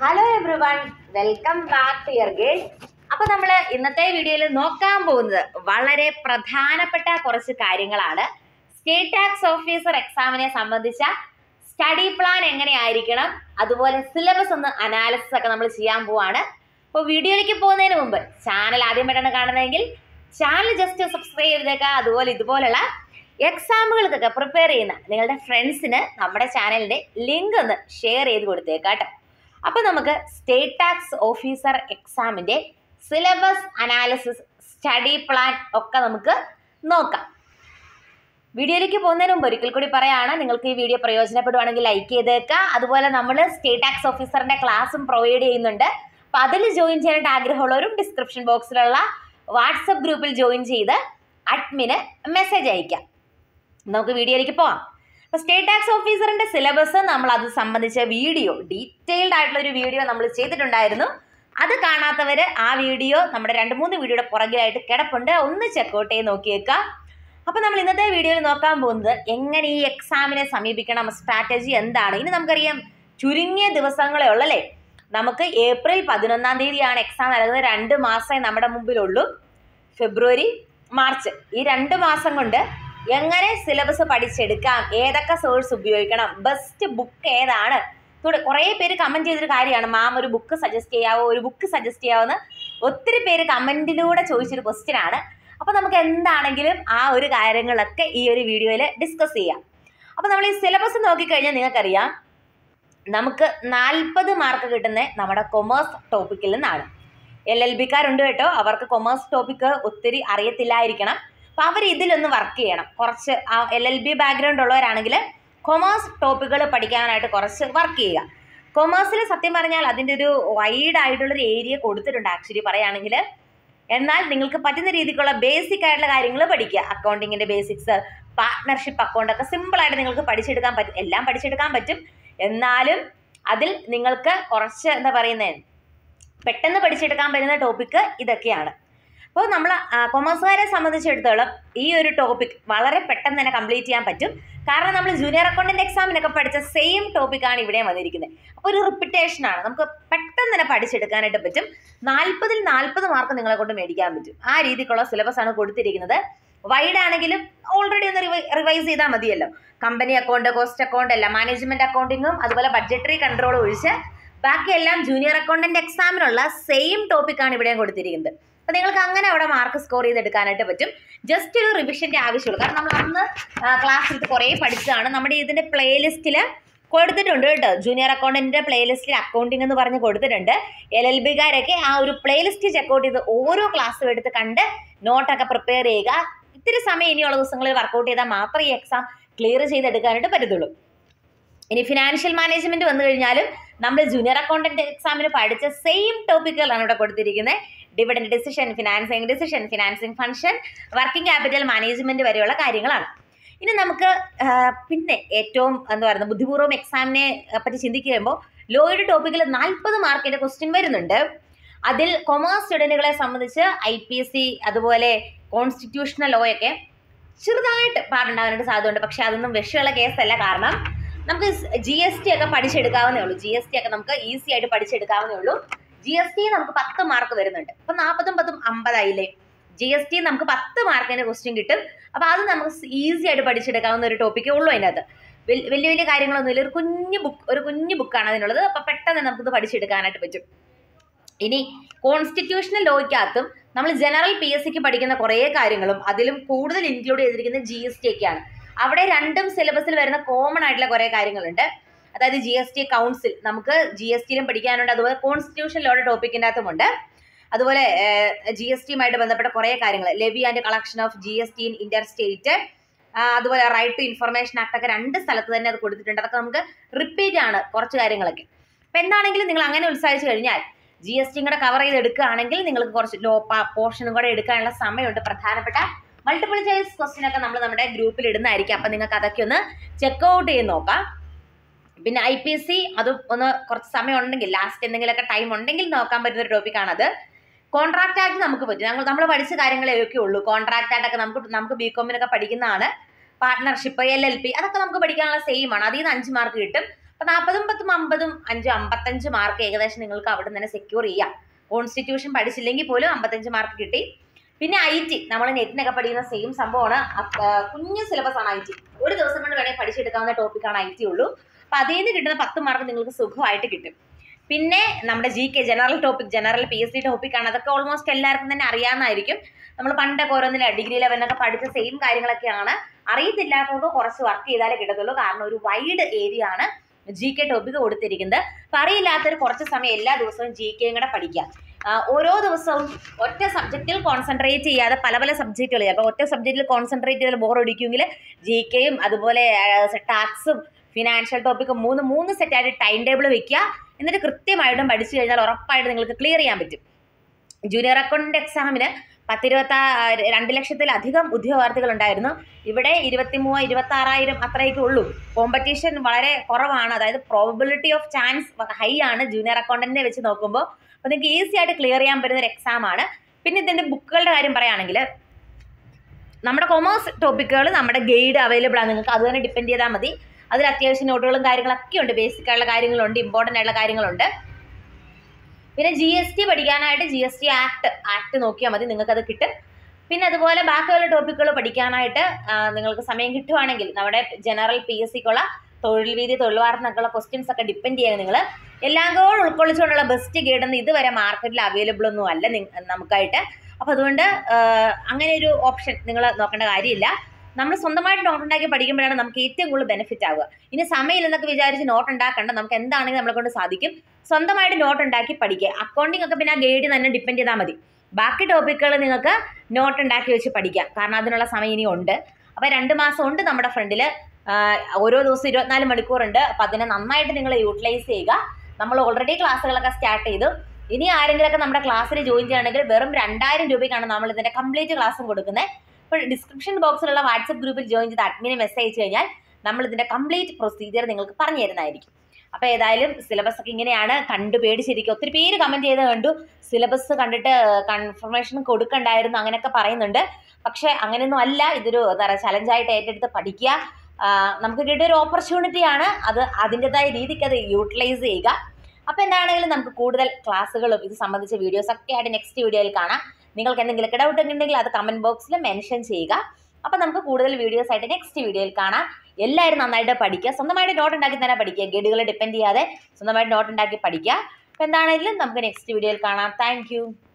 hello everyone welcome back to your guide അപ്പൊ നമ്മൾ ഇന്നത്തെ വീഡിയോയിൽ നോക്കാൻ പോകുന്നത് വളരെ പ്രധാനപ്പെട്ട കുറച്ച് കാര്യങ്ങളാണ് സ്റ്റേറ്റ് ടാക്സ് ഓഫീസർ എക്സാമിനെ സംബന്ധിച്ച സ്റ്റഡി പ്ലാൻ എങ്ങനെയായിരിക്കണം അതുപോലെ സിലബസ് ഒന്ന് അനാലിസിസ് ഒക്കെ നമ്മൾ ചെയ്യാൻ പോവാണ് അപ്പോൾ വീഡിയോയിലേക്ക് പോകുന്നതിന് മുമ്പ് ചാനൽ ആദ്യമായിട്ടാണ് കാണുന്നതെങ്കിൽ ചാനൽ ജസ്റ്റ് സബ്സ്ക്രൈബ് ചെയ്തേക്കുക അതുപോലെ ഇതുപോലുള്ള എക്സാമുകൾക്കൊക്കെ പ്രിപ്പയർ ചെയ്യുന്ന നിങ്ങളുടെ ഫ്രണ്ട്സിന് നമ്മുടെ ചാനലിൻ്റെ ലിങ്ക് ഒന്ന് ഷെയർ ചെയ്ത് കൊടുത്തേക്കാം കേട്ടോ അപ്പോൾ നമുക്ക് സ്റ്റേറ്റ് ടാക്സ് ഓഫീസർ എക്സാമിൻ്റെ സിലബസ് അനാലിസിസ് സ്റ്റഡി പ്ലാൻ ഒക്കെ നമുക്ക് നോക്കാം വീഡിയോയിലേക്ക് പോകുന്നതിന് മുമ്പ് ഒരിക്കൽ കൂടി പറയാണ് നിങ്ങൾക്ക് ഈ വീഡിയോ പ്രയോജനപ്പെടുവാണെങ്കിൽ ലൈക്ക് ചെയ്തേക്കുക അതുപോലെ നമ്മൾ സ്റ്റേറ്റ് ടാക്സ് ഓഫീസറിൻ്റെ ക്ലാസ്സും പ്രൊവൈഡ് ചെയ്യുന്നുണ്ട് അപ്പോൾ അതിൽ ജോയിൻ ചെയ്യാനായിട്ട് ആഗ്രഹമുള്ളവരും ഡിസ്ക്രിപ്ഷൻ ബോക്സിലുള്ള വാട്സപ്പ് ഗ്രൂപ്പിൽ ജോയിൻ ചെയ്ത് അഡ്മിന് മെസ്സേജ് അയക്കാം നമുക്ക് വീഡിയോയിലേക്ക് പോവാം അപ്പോൾ സ്റ്റേറ്റ് ടാക്സ് ഓഫീസറിൻ്റെ സിലബസ് നമ്മൾ അത് സംബന്ധിച്ച വീഡിയോ ഡീറ്റെയിൽഡ് ആയിട്ടുള്ള ഒരു വീഡിയോ നമ്മൾ ചെയ്തിട്ടുണ്ടായിരുന്നു അത് കാണാത്തവർ ആ വീഡിയോ നമ്മുടെ രണ്ട് മൂന്ന് വീഡിയോയുടെ പുറകിലായിട്ട് കിടപ്പുണ്ട് ഒന്ന് ചെക്കൗട്ട് ചെയ്ത് നോക്കിയേക്കുക അപ്പോൾ നമ്മൾ ഇന്നത്തെ വീഡിയോയിൽ നോക്കാൻ പോകുന്നത് എങ്ങനെ ഈ എക്സാമിനെ സമീപിക്കണം സ്ട്രാറ്റജി എന്താണ് ഇനി നമുക്കറിയാം ചുരുങ്ങിയ ദിവസങ്ങളേ ഉള്ളല്ലേ നമുക്ക് ഏപ്രിൽ പതിനൊന്നാം തീയതിയാണ് എക്സാം നടക്കുന്നത് രണ്ട് മാസമേ നമ്മുടെ മുമ്പിലുള്ളൂ ഫെബ്രുവരി മാർച്ച് ഈ രണ്ട് മാസം കൊണ്ട് എങ്ങനെ സിലബസ് പഠിച്ചെടുക്കാം ഏതൊക്കെ സോഴ്സ് ഉപയോഗിക്കണം ബെസ്റ്റ് ബുക്ക് ഏതാണ് തുട കുറേ പേര് കമൻറ്റ് ചെയ്തൊരു കാര്യമാണ് മാം ഒരു ബുക്ക് സജസ്റ്റ് ചെയ്യാവോ ഒരു ബുക്ക് സജസ്റ്റ് ചെയ്യാവോ ഒത്തിരി പേര് കമൻറ്റിലൂടെ ചോദിച്ചൊരു ക്വസ്റ്റ്യൻ ആണ് അപ്പോൾ നമുക്ക് എന്താണെങ്കിലും ആ ഒരു കാര്യങ്ങളൊക്കെ ഈ ഒരു വീഡിയോയിൽ ഡിസ്കസ് ചെയ്യാം അപ്പോൾ നമ്മൾ ഈ സിലബസ് നോക്കിക്കഴിഞ്ഞാൽ നിങ്ങൾക്കറിയാം നമുക്ക് നാൽപ്പത് മാർക്ക് കിട്ടുന്നത് നമ്മുടെ കൊമേഴ്സ് ടോപ്പിക്കിൽ നിന്നാണ് എൽ എൽ ബിക്കാരുണ്ട് കേട്ടോ അവർക്ക് കൊമേഴ്സ് ടോപ്പിക്ക് ഒത്തിരി അറിയത്തില്ലായിരിക്കണം അപ്പോൾ അവർ ഇതിലൊന്ന് വർക്ക് ചെയ്യണം കുറച്ച് എൽ എൽ ബി ബാക്ക്ഗ്രൗണ്ട് ഉള്ളവരാണെങ്കിൽ കൊമേഴ്സ് ടോപ്പിക്കുകൾ പഠിക്കാനായിട്ട് കുറച്ച് വർക്ക് ചെയ്യുക കൊമേഴ്സിൽ സത്യം പറഞ്ഞാൽ അതിൻ്റെ ഒരു വൈഡ് ആയിട്ടുള്ളൊരു ഏരിയ കൊടുത്തിട്ടുണ്ട് ആക്ച്വലി പറയുകയാണെങ്കിൽ എന്നാൽ നിങ്ങൾക്ക് പറ്റുന്ന രീതിക്കുള്ള ബേസിക് ആയിട്ടുള്ള കാര്യങ്ങൾ പഠിക്കുക അക്കൗണ്ടിങ്ങിൻ്റെ ബേസിക്സ് പാർട്ട്ണർഷിപ്പ് അക്കൗണ്ടൊക്കെ സിമ്പിളായിട്ട് നിങ്ങൾക്ക് പഠിച്ചെടുക്കാൻ പറ്റും എല്ലാം പഠിച്ചെടുക്കാൻ പറ്റും എന്നാലും അതിൽ നിങ്ങൾക്ക് കുറച്ച് എന്താ പറയുന്നത് പെട്ടെന്ന് പഠിച്ചെടുക്കാൻ പറ്റുന്ന ടോപ്പിക്ക് ഇതൊക്കെയാണ് അപ്പോൾ നമ്മൾ കൊമേഴ്സുകാരെ സംബന്ധിച്ചിടത്തോളം ഈ ഒരു ടോപ്പിക് വളരെ പെട്ടെന്ന് തന്നെ കംപ്ലീറ്റ് ചെയ്യാൻ പറ്റും കാരണം നമ്മൾ ജൂനിയർ അക്കൗണ്ടന്റ് എക്സാമിനൊക്കെ പഠിച്ച സെയിം ടോപ്പിക്കാണ് ഇവിടെ വന്നിരിക്കുന്നത് അപ്പോൾ ഒരു റിപ്പിറ്റേഷൻ ആണ് നമുക്ക് പെട്ടെന്ന് തന്നെ പഠിച്ചെടുക്കാനായിട്ട് പറ്റും നാൽപ്പതിൽ നാൽപ്പത് മാർക്ക് നിങ്ങളെ കൊണ്ട് മേടിക്കാൻ പറ്റും ആ രീതിക്കുള്ള സിലബസ് ആണ് കൊടുത്തിരിക്കുന്നത് വൈഡ് ആണെങ്കിലും ഓൾറെഡി ഒന്ന് റിവൈസ് ചെയ്താൽ മതിയല്ലോ കമ്പനി അക്കൗണ്ട് കോസ്റ്റ് അക്കൗണ്ട് എല്ലാം മാനേജ്മെന്റ് അക്കൗണ്ടിങ്ങും അതുപോലെ ബഡ്ജറ്ററി കൺട്രോൾ ഒഴിച്ച് ബാക്കിയെല്ലാം ജൂനിയർ അക്കൗണ്ടന്റ് എക്സാമിനുള്ള സെയിം ടോപ്പിക്കാണ് ഇവിടെ കൊടുത്തിരിക്കുന്നത് അപ്പോൾ നിങ്ങൾക്ക് അങ്ങനെ അവിടെ മാർക്ക് സ്കോർ ചെയ്തെടുക്കാനായിട്ട് പറ്റും ജസ്റ്റ് ഒരു റിവിഷൻ്റെ ആവശ്യമുള്ളൂ കാരണം നമ്മൾ അന്ന് ക്ലാസ് എടുത്ത് കുറേ പഠിച്ചതാണ് നമ്മുടെ ഇതിൻ്റെ പ്ലേലിസ്റ്റിൽ കൊടുത്തിട്ടുണ്ട് കേട്ടോ ജൂനിയർ അക്കൗണ്ടൻറ്റിൻ്റെ പ്ലേലിസ്റ്റിൽ അക്കൗണ്ടിംഗ് എന്ന് പറഞ്ഞ് കൊടുത്തിട്ടുണ്ട് എൽ എൽ ബിക്കാരൊക്കെ ആ ഒരു പ്ലേലിസ്റ്റ് ചെക്കൗട്ട് ചെയ്ത് ഓരോ ക്ലാസ്സും എടുത്ത് കണ്ട് നോട്ടൊക്കെ പ്രിപ്പയർ ചെയ്യുക ഇത്തിരി സമയം ഇനിയുള്ള ദിവസങ്ങളിൽ വർക്കൗട്ട് ചെയ്താൽ മാത്രമേ ഈ എക്സാം ക്ലിയർ ചെയ്തെടുക്കാനായിട്ട് പറ്റത്തുള്ളൂ ഇനി ഫിനാൻഷ്യൽ മാനേജ്മെന്റ് വന്നു കഴിഞ്ഞാലും നമ്മൾ ജൂനിയർ അക്കൗണ്ടന്റ് എക്സാമിന് പഠിച്ച സെയിം ടോപ്പിക്കുകളാണ് ഇവിടെ കൊടുത്തിരിക്കുന്നത് dividend decision financing decision financing function working capital management വരെയുള്ള കാര്യങ്ങളാണ് ഇനി നമുക്ക് പിന്നെ ഏറ്റവും എന്താ പറയുക ബുദ്ധിപൂർവ്വം എക്സാമിനെ പറ്റി ചിന്തിക്കുമ്പോൾ ലോയുടെ ടോപ്പിക്കിൽ നാൽപ്പത് മാർക്കിൻ്റെ ക്വസ്റ്റ്യൻ വരുന്നുണ്ട് അതിൽ കൊമേഴ്സ് സ്റ്റുഡൻറ്റുകളെ സംബന്ധിച്ച് ഐ പി എസ് സി അതുപോലെ കോൺസ്റ്റിറ്റ്യൂഷണൽ ലോ ഒക്കെ ചെറുതായിട്ട് പാടുണ്ടാകാനായിട്ട് സാധ്യതയുണ്ട് പക്ഷേ അതൊന്നും വിഷയമുള്ള കേസല്ല കാരണം നമുക്ക് ജി എസ് ടി ഒക്കെ പഠിച്ചെടുക്കാവുന്നേ ഉള്ളൂ ജി എസ് ടി ഒക്കെ നമുക്ക് ഈസി ആയിട്ട് പഠിച്ചെടുക്കാവുന്നേ ഉള്ളൂ ജി എസ് ടി നമുക്ക് പത്ത് മാർക്ക് വരുന്നുണ്ട് അപ്പം നാൽപ്പതും പത്തും അമ്പതായില്ലേ ജി എസ് ടി നമുക്ക് പത്ത് മാർക്കിൻ്റെ ക്വസ്റ്റ്യൻ കിട്ടും അപ്പോൾ അത് നമുക്ക് ഈസി ആയിട്ട് പഠിച്ചെടുക്കാവുന്ന ഒരു ടോപ്പിക്കേ ഉള്ളൂ അതിനകത്ത് വലിയ വലിയ കാര്യങ്ങളൊന്നുമില്ല ഒരു കുഞ്ഞു ബുക്ക് ഒരു കുഞ്ഞു ബുക്കാണ് അതിനുള്ളത് അപ്പോൾ പെട്ടെന്ന് നമുക്കിത് പഠിച്ചെടുക്കാനായിട്ട് പറ്റും ഇനി കോൺസ്റ്റിറ്റ്യൂഷണൽ ലോയ്ക്കകത്തും നമ്മൾ ജനറൽ പി എസ് സിക്ക് പഠിക്കുന്ന കുറേ കാര്യങ്ങളും അതിലും കൂടുതൽ ഇൻക്ലൂഡ് ചെയ്തിരിക്കുന്നത് ജി എസ് ടി ഒക്കെയാണ് അവിടെ രണ്ടും സിലബസിൽ വരുന്ന കോമൺ ആയിട്ടുള്ള കുറേ കാര്യങ്ങളുണ്ട് അതായത് ജി എസ് ടി കൗൺസിൽ നമുക്ക് ജി എസ് ടിയിലും പഠിക്കാനുണ്ട് അതുപോലെ കോൺസ്റ്റിറ്റ്യൂഷൻ ലോയുടെ ടോപ്പിക്കിൻ്റെ അകത്തുമുണ്ട് അതുപോലെ ജി എസ് ടിയുമായിട്ട് ബന്ധപ്പെട്ട കുറേ കാര്യങ്ങൾ levy and collection of G S T in inter state അതുപോലെ റൈറ്റ് ടു ഇൻഫർമേഷൻ ആക്ട് ഒക്കെ രണ്ട് സ്ഥലത്ത് തന്നെ അത് കൊടുത്തിട്ടുണ്ട് അതൊക്കെ നമുക്ക് റിപ്പീറ്റ് ആണ് കുറച്ച് കാര്യങ്ങളൊക്കെ അപ്പം എന്താണെങ്കിലും നിങ്ങൾ അങ്ങനെ ഉത്സാഹിച്ചു കഴിഞ്ഞാൽ ജി എസ് ടിയും കൂടെ കവർ ചെയ്ത് എടുക്കുകയാണെങ്കിൽ നിങ്ങൾക്ക് കുറച്ച് ലോ പോർഷനും കൂടെ എടുക്കാനുള്ള സമയമുണ്ട് പ്രധാനപ്പെട്ട മൾട്ടിപ്പിൾ ചോയ്സ് ക്വസ്റ്റ്യൻ ഒക്കെ നമ്മൾ നമ്മുടെ ഗ്രൂപ്പിൽ ഇടുന്നതായിരിക്കും അപ്പം നിങ്ങൾക്ക് അതൊക്കെ ഒന്ന് ചെക്ക് ഔട്ട് ചെയ്ത് നോക്കാം പിന്നെ ഐ പി എസ് സി അത് ഒന്ന് കുറച്ച് സമയം ഉണ്ടെങ്കിൽ ലാസ്റ്റ് എന്തെങ്കിലുമൊക്കെ ടൈം ഉണ്ടെങ്കിൽ നോക്കാൻ പറ്റുന്ന ഒരു ടോപ്പിക്കാണത് കോൺട്രാക്ട് ആക്ട് നമുക്ക് പറ്റും ഞങ്ങൾ നമ്മൾ പഠിച്ച കാര്യങ്ങളെയൊക്കെ ഉള്ളൂ കോൺട്രാക്ട് ആക്ട് ഒക്കെ നമുക്ക് നമുക്ക് ബി കോമിനൊക്കെ പഠിക്കുന്നതാണ് പാർട്ട്ണർഷിപ്പ് എൽ എൽ പി അതൊക്കെ നമുക്ക് പഠിക്കാനുള്ള സെയിം ആണ് അതിൽ നിന്ന് അഞ്ച് മാർക്ക് കിട്ടും അപ്പം നാൽപ്പതും പത്തും അമ്പതും അഞ്ചും അമ്പത്തഞ്ച് മാർക്ക് ഏകദേശം നിങ്ങൾക്ക് അവിടെ നിന്ന് തന്നെ സെക്യൂർ ചെയ്യാം കോൺസ്റ്റിറ്റ്യൂഷൻ പഠിച്ചില്ലെങ്കിൽ പോലും അമ്പത്തഞ്ച് മാർക്ക് കിട്ടി പിന്നെ ഐ ടി നമ്മൾ നെറ്റിനൊക്കെ പഠിക്കുന്ന സെയിം സംഭവമാണ് അപ്പ- ആ, കുഞ്ഞു സിലബസ് ആണ് ഐ ടി ഒരു ദിവസം കൊണ്ട് വേണമെങ്കിൽ പഠിച്ചെടുക്കാവുന്ന ടോപ്പിക്കാണ് ഐ ടി ഉള്ളൂ അപ്പം അതിൽ നിന്ന് കിട്ടുന്ന പത്ത് മാർക്ക് നിങ്ങൾക്ക് സുഖമായിട്ട് കിട്ടും പിന്നെ നമ്മുടെ G K general topic general P S C ടോപ്പിക്കാണ് അതൊക്കെ ഓൾമോസ്റ്റ് എല്ലാവർക്കും തന്നെ അറിയാവുന്നതായിരിക്കും നമ്മൾ പണ്ടൊക്കെ ഓരോന്നില്ല ഡിഗ്രി ലെവലിനൊക്കെ പഠിച്ച സെയിം കാര്യങ്ങളൊക്കെയാണ് അറിയത്തില്ലാത്തവർക്ക് കുറച്ച് വർക്ക് ചെയ്താലേ കിട്ടത്തുള്ളൂ കാരണം ഒരു വൈഡ് ഏരിയ ആണ് ജി കെ ടോപ്പിക്ക് കൊടുത്തിരിക്കുന്നത് അപ്പം അറിയില്ലാത്തൊരു കുറച്ച് സമയം എല്ലാ ദിവസവും ജി കെയും കൂടെ പഠിക്കുക ആ, ഓരോ ദിവസവും ഒറ്റ സബ്ജക്റ്റിൽ കോൺസെൻട്രേറ്റ് ചെയ്യാതെ പല പല സബ്ജക്റ്റുകൾ ചെയ്യുക അപ്പോൾ ഒറ്റ സബ്ജക്റ്റിൽ കോൺസെൻട്രേറ്റ് ചെയ്താൽ ബോർ അടിക്കുമെങ്കിൽ ജി കെയും അതുപോലെ ടാക്സും ഫിനാൻഷ്യൽ ടോപ്പിക്കും മൂന്ന് മൂന്ന് സെറ്റായിട്ട് ടൈം ടേബിൾ വെക്കുക എന്നിട്ട് കൃത്യമായിട്ടും പഠിച്ചു കഴിഞ്ഞാൽ ഉറപ്പായിട്ട് നിങ്ങൾക്ക് ക്ലിയർ ചെയ്യാൻ പറ്റും ജൂനിയർ അക്കൗണ്ടന്റ് എക്സാമിന് പത്തിരുപത്താ രണ്ട് ലക്ഷത്തിലധികം ഉദ്യോഗാർത്ഥികൾ ഉണ്ടായിരുന്നു ഇവിടെ ഇരുപത്തി മൂവ ഇരുപത്തി ആറായിരം അത്രയൊക്കെ ഉള്ളൂ കോമ്പറ്റീഷൻ വളരെ കുറവാണ് അതായത് പ്രോബിലിറ്റി ഓഫ് ചാൻസ് ഹൈ ആണ് ജൂനിയർ അക്കൗണ്ടന്റിനെ വെച്ച് നോക്കുമ്പോൾ അപ്പോൾ നിങ്ങൾക്ക് ഈസി ആയിട്ട് ക്ലിയർ ചെയ്യാൻ പറ്റുന്ന ഒരു എക്സാം ആണ് പിന്നെ ഇതിൻ്റെ ബുക്കുകളുടെ കാര്യം പറയുകയാണെങ്കിൽ നമ്മുടെ കൊമേഴ്സ് ടോപ്പിക്കുകൾ നമ്മുടെ ഗൈഡ് അവൈലബിൾ ആണ് നിങ്ങൾക്ക് അത് തന്നെ ഡിപ്പെൻഡ് ചെയ്താൽ മതി അതിൽ അത്യാവശ്യം നോട്ടുകളും കാര്യങ്ങളൊക്കെ ഉണ്ട് ബേസിക് ആയിട്ടുള്ള കാര്യങ്ങളുണ്ട് ഇമ്പോർട്ടൻ്റ് ആയിട്ടുള്ള കാര്യങ്ങളുണ്ട് പിന്നെ ജി എസ് ടി പഠിക്കാനായിട്ട് G S T act act നോക്കിയാൽ മതി നിങ്ങൾക്കത് കിട്ടും പിന്നെ അതുപോലെ ബാക്കിയുള്ള ടോപ്പിക്കുകൾ പഠിക്കാനായിട്ട് ആ, നിങ്ങൾക്ക് സമയം കിട്ടുവാണെങ്കിൽ നമ്മുടെ ജനറൽ പി എസ് സിക്കുള്ള തൊഴിൽ വീതി തൊഴിൽ വാർത്തനൊക്കെയുള്ള ക്വസ്റ്റ്യൻസ് ഒക്കെ ഡിപ്പെൻഡ് ചെയ്യുക നിങ്ങൾ എല്ലാം കൂടെ ഉൾക്കൊള്ളിച്ചുകൊണ്ടുള്ള ബെസ്റ്റ് ഗൈഡ് ഒന്നും ഇതുവരെ മാർക്കറ്റിൽ അവൈലബിൾ ഒന്നും അല്ല നിങ്ങ- നമുക്കായിട്ട് അപ്പോൾ അതുകൊണ്ട് ആ, അങ്ങനെ ഒരു ഓപ്ഷൻ നിങ്ങൾ നോക്കേണ്ട കാര്യമില്ല നമ്മൾ സ്വന്തമായിട്ട് നോട്ട് ഉണ്ടാക്കി പഠിക്കുമ്പോഴാണ് നമുക്ക് ഏറ്റവും കൂടുതൽ ബെനിഫിറ്റ് ആവുക ഇനി സമയമില്ലെന്നൊക്കെ വിചാരിച്ച് നോട്ട് ഉണ്ടാക്കണ്ട നമുക്ക് എന്താണെങ്കിലും നമ്മളെ കൊണ്ട് സാധിക്കും സ്വന്തമായിട്ട് നോട്ട് ഉണ്ടാക്കി പഠിക്കുക അക്കൗണ്ടിങ് ഒക്കെ പിന്നെ ആ ഗൈഡ് തന്നെ ഡിപ്പെൻഡ് ചെയ്താൽ മതി ബാക്കി ടോപ്പിക്കുകൾ നിങ്ങൾക്ക് നോട്ട് ഉണ്ടാക്കി വെച്ച് പഠിക്കാം കാരണം അതിനുള്ള സമയം ഇനി ഉണ്ട് അപ്പോൾ രണ്ട് മാസം ഉണ്ട് നമ്മുടെ ഫ്രണ്ടിൽ ഓരോ ദിവസം ഇരുപത്തിനാല് മണിക്കൂറുണ്ട് അപ്പോൾ അതിനെ നന്നായിട്ട് നിങ്ങൾ യൂട്ടിലൈസ് ചെയ്യുക നമ്മൾ ഓൾറെഡി ക്ലാസ്സുകളൊക്കെ സ്റ്റാർട്ട് ചെയ്തു ഇനി ആരെങ്കിലുമൊക്കെ നമ്മുടെ ക്ലാസ്സിൽ ജോയിൻ ചെയ്യുകയാണെങ്കിൽ വെറും രണ്ടായിരം രൂപയ്ക്കാണ് നമ്മൾ ഇതിൻ്റെ കംപ്ലീറ്റ് ക്ലാസ്സും കൊടുക്കുന്നത് അപ്പോൾ ഡിസ്ക്രിപ്ഷൻ ബോക്സിലുള്ള വാട്സപ്പ് ഗ്രൂപ്പിൽ ജോയിൻ ചെയ്ത് അഡ്മിനെ മെസ്സേജ് അയച്ചു കഴിഞ്ഞാൽ നമ്മൾ ഇതിൻ്റെ കംപ്ലീറ്റ് പ്രൊസീജിയർ നിങ്ങൾക്ക് പറഞ്ഞു തരുന്നതായിരിക്കും അപ്പോൾ ഏതായാലും സിലബസ് ഒക്കെ ഇങ്ങനെയാണ് കണ്ടു പേടിച്ചിരിക്കുക ഒത്തിരി പേര് കമൻറ്റ് ചെയ്ത് കണ്ടു സിലബസ് കണ്ടിട്ട് കൺഫർമേഷൻ കൊടുക്കണ്ടായിരുന്നു അങ്ങനെയൊക്കെ പറയുന്നുണ്ട് പക്ഷേ അങ്ങനെയൊന്നും അല്ല ഇതൊരു എന്താ പറയുക ചലഞ്ചായിട്ട് ഏറ്റെടുത്ത് പഠിക്കുക ആ, നമുക്ക് കിട്ടിയ ഒരു ഓപ്പർച്യൂണിറ്റിയാണ് അത് അതിൻ്റെതായ രീതിക്ക് അത് യൂട്ടിലൈസ് ചെയ്യുക അപ്പോൾ എന്താണെങ്കിലും നമുക്ക് കൂടുതൽ ക്ലാസ്സുകളും ഇത് സംബന്ധിച്ച വീഡിയോസ് ഒക്കെ ആയിട്ട് നെക്സ്റ്റ് വീഡിയോയിൽ കാണാം നിങ്ങൾക്ക് എന്തെങ്കിലും ഡൗട്ട് ഉണ്ടെങ്കിൽ അത് കമൻറ്റ് ബോക്സിൽ മെൻഷൻ ചെയ്യുക അപ്പോൾ നമുക്ക് കൂടുതൽ വീഡിയോസ് ആയിട്ട് നെക്സ്റ്റ് വീഡിയോയിൽ കാണാം എല്ലാവരും നന്നായിട്ട് പഠിക്കുക സ്വന്തമായിട്ട് നോട്ട് ഉണ്ടാക്കി തന്നെ പഠിക്കുക ഗൈഡുകളെ ഡിപ്പെൻഡ് ചെയ്യാതെ സ്വന്തമായിട്ട് നോട്ട് ഉണ്ടാക്കി പഠിക്കുക അപ്പോൾ എന്താണെങ്കിലും നമുക്ക് നെക്സ്റ്റ് വീഡിയോയിൽ കാണാം താങ്ക്